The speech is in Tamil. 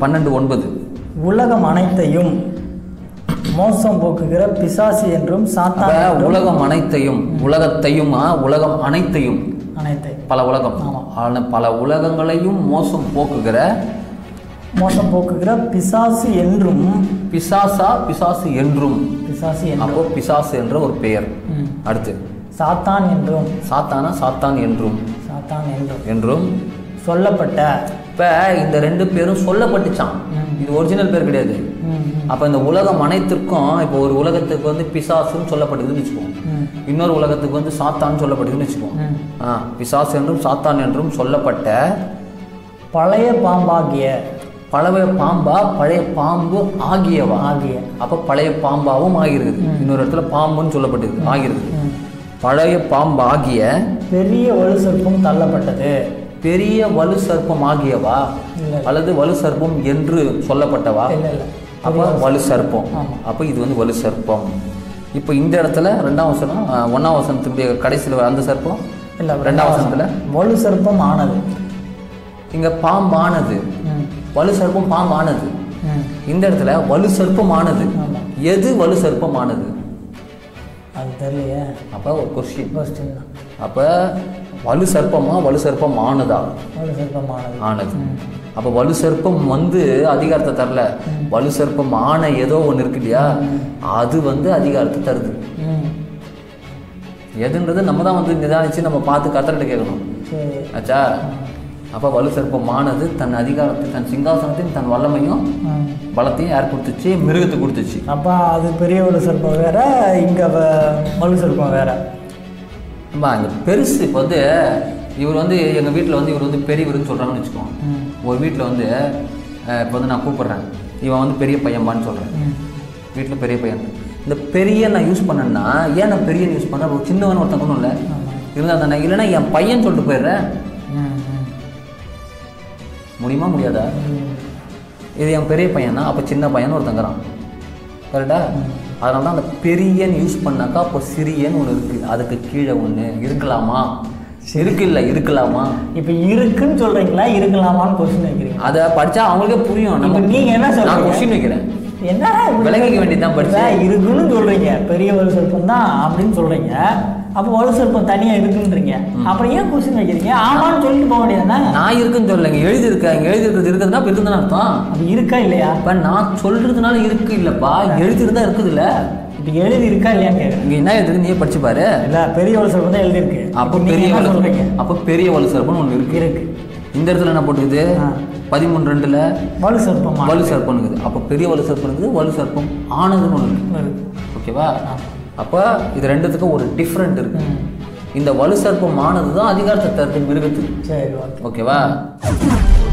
பன்னெண்டு ஒன்பது உலகம் அனைத்தையும் மோசம் போக்குகிற பிசாசு என்றும் சாத்தான் அப்ப என்றும் உலகம் அனைத்தையும் உலகத்தையுமா உலகம் அனைத்தையும் அனைத்தை பல உலகம் ஆமா. ஆனா பல உலகங்களையும் மோசம் போக்குகிற மோசம் போக்குகிற பிசாசு என்றும் பிசாசா பிசாசு என்றும் பிசாசு என்றும் அப்போ பிசாசு என்ற ஒரு பெயர் ம். அடுத்து சாத்தான் என்றும் சாத்தானா சாத்தான் என்றும் சாத்தான் என்றும் என்றும் சொல்லப்பட்ட இப்ப இந்த ரெண்டு பேரும் சொல்லப்பட்டுச்சான் ம். இது ஒரிஜினல் பேர் கிடையாது ம், ம், அப்ப இந்த உலகம் அனைத்திற்கும் இப்போ ஒரு உலகத்துக்கு வந்து பிசாசுன்னு சொல்லப்பட்டதுன்னு வச்சுக்கோங்க ம், இன்னொரு உலகத்துக்கு வந்து சாத்தான்னு சொல்லப்பட்டதுன்னு வச்சுக்கோங்க ம். ஆ பிசாசு என்றும் சாத்தான் என்றும் சொல்லப்பட்ட பழைய பாம்பாகிய பழைய பாம்பா பழைய பாம்பு ஆகியவா ஆகிய அப்ப பழைய பாம்பாவும் ஆகிறது இன்னொரு இடத்துல பாம்புன்னு சொல்லப்பட்டது ஆகிறது ம். பழைய பாம்பு ஆகிய பெரிய வலு சர்ப்பம் தள்ளப்பட்டது பெரிய வலு சர்ப்பம் ஆகியவா இல்ல. அல்லது வலு சர்ப்பம் என்று சொல்லப்பட்டவா இல்ல இல்ல அப்போ வலு சர்ப்பம் ஆமா. அப்போ இது வந்து வலு சர்ப்பம் இப்போ இந்த இடத்துல ரெண்டாம் வசனம் அஹ், ஒண்ணாம் வசனத்துடைய கடைசியில் வர அந்த சர்ப்பம் இல்ல ரெண்டாம் வசனத்துல வலு சர்ப்பம் ஆனது இங்க பாம்பானது ம், வலு சர்ப்பம் பாம்பானது ம். இந்த இடத்துல வலு சர்ப்பமானது ஆமா. எது வலு சர்ப்பமானது அது தெரியலையே அப்போ ஒரு கொஸ்டின் கொஸ்டின் தான் அப்போ வலு சர்ப்பமா வலு சர்ப்பம் ஆனதா வலு சர்ப்பம் ஆனது ஆனது அப்போ வலு சர்ப்பம் வந்து அதிகாரத்தை தரல வலு சர்ப்பம் ஆன ஏதோ ஒன்று இருக்கு இல்லையா அது வந்து அதிகாரத்தை தருது ம் எதுன்றது நம்ம தான் வந்து நிதானிச்சு நம்ம பார்த்து கத்தர்கிட்ட கேட்கணும் சரி ஆச்சா அப்போ வலு சர்ப்பமானது தன் அதிகாரத்தை தன் சிங்காசனத்தையும் தன் வல்லமையும் ம். பலத்தையும் யார் கொடுத்துச்சு மிருகத்துக்கு கொடுத்துச்சு அப்போ அது பெரிய வலு சர்ப்பம் வேற இங்க வ- வலு சர்ப்பம் வேற அம்மா இங்கே பெருசு இப்போ வந்து இவர் வந்து எங்கள் வீட்டில் வந்து இவர் வந்து பெரியவர்னு சொல்கிறாங்கன்னு வச்சுக்கோங்க ம் ஒரு வீட்டில் வந்து அஹ், இப்போ வந்து நான் கூப்பிட்றேன் இவன் வந்து பெரிய பையன்பான்னு சொல்கிறேன் ம் வீட்டில் பெரிய பையன் இந்த பெரிய நான் யூஸ் பண்ணேன்னா ஏன் நான் பெரிய யூஸ் பண்ணேன் ஒரு சின்னவன் ஒருத்தன் கொண்டு இருந்தால் தானே இல்லைன்னா என் பையன் சொல்லிட்டு போயிடுறேன் ம் ம் முடியுமா முடியாதா இது என் பெரிய பையனா அப்போ சின்ன பையன் ஒருத்தங்கிறான் கரெக்டா அதனால தான் அந்த பெரியன்னு யூஸ் பண்ணாக்கா அப்போ சிறியன்னு ஒன்று இருக்குது அதுக்கு கீழே ஒன்று இருக்கலாமா இருக்கு இல்லை இருக்கலாமா இப்போ இருக்குன்னு சொல்றீங்களா இருக்கலாமான்னு கொஸ்டின் வைக்கிறீங்க அதை படித்தா அவங்களுக்கே புரியும் இப்போ நம்ம நீங்க என்ன நான் சொல்றீங்க கொஸ்டின் வைக்கிறேன் என்ன விளங்கிக்க வேண்டியதுதான் படிச்சு. இருக்குன்னு சொல்றீங்க பெரிய வலு சர்ப்பம் தான் அப்படின்னு சொல்றீங்க அப்போ வலு சர்ப்பம் தனியா இருக்குன்றீங்க அப்புறம் ஏன் கொஸ்டின் வைக்கிறீங்க ஆமான்னு சொல்லிட்டு போக வேண்டியதானே நான் இருக்குன்னு சொல்லலைங்க எழுதியிருக்கேன் இங்கே எழுதியிருக்கிறது இருக்குதுன்னா இப்போ இருக்குதுன்னு அர்த்தம் அது இருக்கா இல்லையா இப்போ நான் சொல்கிறதுனால இருக்கு இல்லைப்பா எழுதியிருந்தா இருக்குதுல்ல இப்போ எழுதி இருக்கா இல்லையான்னு கேட்குறேன் இங்கே என்ன எழுதுக்கு நீயே படிச்சு பாரு இல்ல பெரிய வலு சர்ப்பம் தான் எழுதியிருக்கு அப்போ நீங்க பெரிய என்ன வலு சொல்றீங்க அப்போ பெரிய வலு சர்ப்பம்னு ஒன்று இருக்கு இருக்கு இந்த இடத்துல என்ன போட்டுக்குது ஆ. பதிமூணு ரெண்டுல வலு சர்ப்பமா வலு சர்ப்பம் இருக்குது அப்போ பெரிய வலு சர்ப்பம் இருக்குது வலு சர்ப்பம் ஆனதுன்னு ஒன்று இருக்கு இருக்கு ஓகேவா அப்போ இது ரெண்டுத்துக்கும் ஒரு டிஃப்ரெண்ட் இருக்கு ம். இந்த வலு சர்ப்பம் ஆனது தான் அதிகாரத்தை தருது மிருகத்துக்கு சரி ஓகே ஓகேவா